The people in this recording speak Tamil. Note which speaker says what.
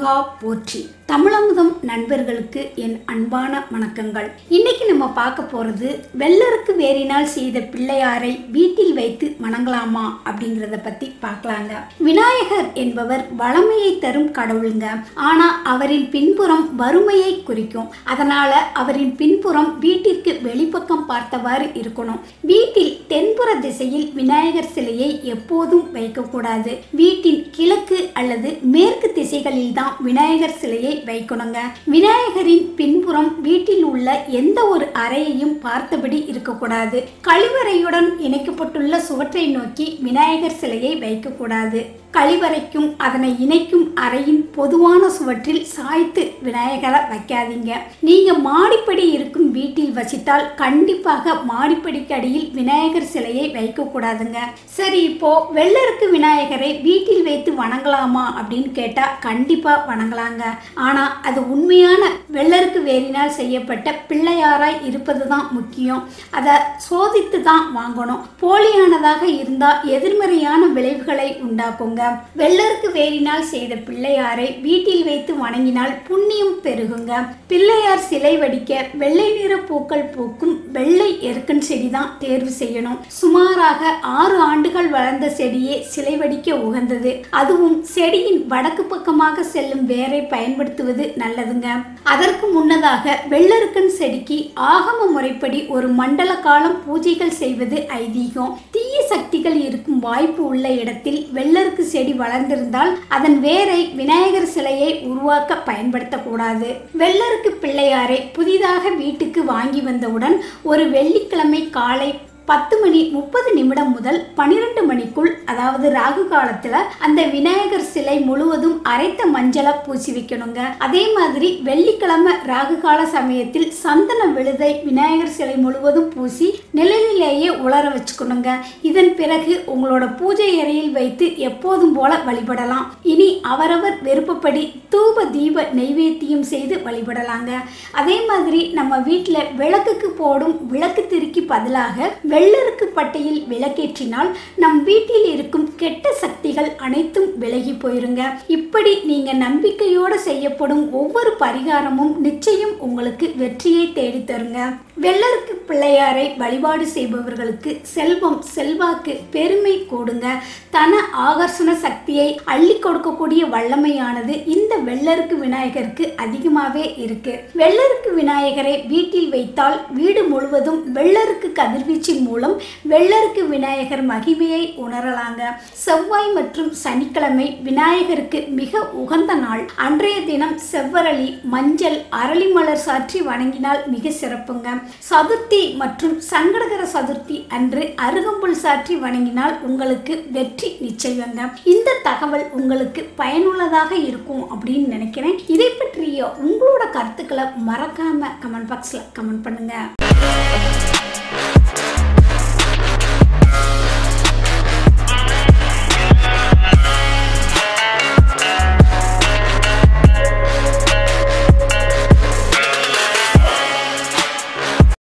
Speaker 1: முருகா போற்றி தமிழமுதம் நண்பர்களுக்கு என் அன்பான வணக்கங்கள் இன்னைக்கு நம்ம பார்க்க போறது வெள்ளருக்கு வேறினால் செய்த பிள்ளையாரை வீட்டில் வைத்து வணங்கலாமா அப்படிங்கிறத பத்தி பார்க்கலாங்க விநாயகர் என்பவர் வளமையை தரும் கடவுளுங்க ஆனா அவரின் பின்புறம் வறுமையை குறிக்கும் அதனால அவரின் பின்புறம் வீட்டிற்கு வெளிப்பக்கம் பார்த்தவாறு இருக்கணும் வீட்டில் தென்புற திசையில் விநாயகர் சிலையை எப்போதும் வைக்கக்கூடாது வீட்டின் கிழக்கு அல்லது மேற்கு திசைகளில் தான் விநாயகர் சிலையை வைக்கணுங்க விநாயகரின் பின்புறம் வீட்டில் உள்ள எந்த ஒரு அறையையும் பார்த்தபடி இருக்கக்கூடாது கழிவறையுடன் இணைக்கப்பட்டுள்ள சுவற்றை நோக்கி விநாயகர் சிலையை வைக்கக்கூடாது கழிவறைக்கும் அதனை இணைக்கும் அறையின் பொதுவான சுவற்றில் சாய்த்து விநாயகரை வைக்காதீங்க நீங்க மாடிப்படி இருக்கும் வீட்டில் வசித்தால் கண்டிப்பாக மாடிப்படிக்கு அடியில் விநாயகர் சிலையை வைக்க கூடாதுங்க சரி இப்போ வெள்ளருக்கு விநாயகரை வீட்டில் வைத்து வணங்கலாமா அப்படின்னு கேட்டா கண்டிப்பா வணங்கலாங்க ஆனா அது உண்மையான வெள்ளருக்கு வேறினால் செய்யப்பட்ட பிள்ளையாராய் இருப்பது தான் முக்கியம் அதை சோதித்து தான் வாங்கணும் போலியானதாக இருந்தா எதிர்மறையான விளைவுகளை உண்டாக்குங்க வெள்ளருக்கு வேறினால் செய்த பிள்ளையாரை வீட்டில் வைத்து வணங்கினால் புண்ணியம் பெருகுங்க பிள்ளையார் சிலை வடிக்க வெள்ளை நிற பூக்கள் பூக்கும் வெள்ளை எருக்கன் செடி தான் தேர்வு செய்யணும் சுமாராக ஆறு ஆண்டுகள் வளர்ந்த செடியே சிலை வடிக்க உகந்தது அதுவும் செடியின் வடக்கு பக்கமாக செல்லும் வேரை பயன்படுத்துவது நல்லதுங்க அதற்கு முன்னதாக வெள்ளருக்கன் செடிக்கு ஆகம முறைப்படி ஒரு மண்டல காலம் பூஜைகள் செய்வது ஐதீகம் தீய சக்திகள் இருக்கும் வாய்ப்பு உள்ள இடத்தில் வெள்ளருக்கு செடி வளர்ந்திருந்தால் அதன் வேரை விநாயகர் சிலையை உருவாக்க பயன்படுத்தக்கூடாது வெள்ளருக்கு பிள்ளையாரை புதிதாக வீட்டுக்கு வாங்கி வந்தவுடன் ஒரு வெள்ளிக்கிழமை காலை பத்து மணி முப்பது நிமிடம் முதல் பன்னிரெண்டு மணிக்குள் அதாவது ராகு காலத்துல அந்த விநாயகர் சிலை முழுவதும் அரைத்த மஞ்சளை பூசி வைக்கணுங்க அதே மாதிரி வெள்ளிக்கிழமை ராகு கால சமயத்தில் சந்தன விழுதை விநாயகர் சிலை முழுவதும் பூசி நிழலிலேயே உலர வச்சுக்கணுங்க இதன் பிறகு உங்களோட பூஜை அறையில் வைத்து எப்போதும் போல வழிபடலாம் இனி அவரவர் விருப்பப்படி தூப தீப நெய்வேத்தியம் செய்து வழிபடலாங்க அதே மாதிரி நம்ம வீட்டில் விளக்குக்கு போடும் விளக்கு திரிக்கு பதிலாக வெள்ளருக்கு பட்டையில் விளக்கேற்றினால் நம் வீட்டில் இருக்கும் கெட்ட சக்திகள் அனைத்தும் விலகி போயிருங்க இப்படி நீங்க நம்பிக்கையோடு செய்யப்படும் ஒவ்வொரு பரிகாரமும் நிச்சயம் உங்களுக்கு வெற்றியை தேடி தருங்க வெள்ளருக்கு பிள்ளையாரை வழிபாடு செய்பவர்களுக்கு செல்வம் செல்வாக்கு பெருமை கூடுங்க தன ஆகர்ஷண சக்தியை அள்ளி கொடுக்கக்கூடிய வல்லமையானது இந்த வெள்ளருக்கு விநாயகருக்கு அதிகமாகவே இருக்கு வெள்ளருக்கு விநாயகரை வீட்டில் வைத்தால் வீடு முழுவதும் வெள்ளருக்கு கதிர்வீச்சின் மூலம் வெள்ளருக்கு விநாயகர் மகிமையை உணரலாங்க செவ்வாய் மற்றும் சனிக்கிழமை விநாயகருக்கு மிக உகந்த நாள் அன்றைய தினம் செவ்வரளி மஞ்சள் அரளி மலர் சாற்றி வணங்கினால் மிக சிறப்புங்க சதுர்த்தி மற்றும் சங்கடகர சதுர்த்தி அன்று அருகம்புல் சாற்றி வணங்கினால் உங்களுக்கு வெற்றி நிச்சயங்க இந்த தகவல் உங்களுக்கு பயனுள்ளதாக இருக்கும் அப்படின்னு நினைக்கிறேன் இதை பற்றிய உங்களோட கருத்துக்களை மறக்காம கமெண்ட் பாக்ஸ்ல கமெண்ட் பண்ணுங்க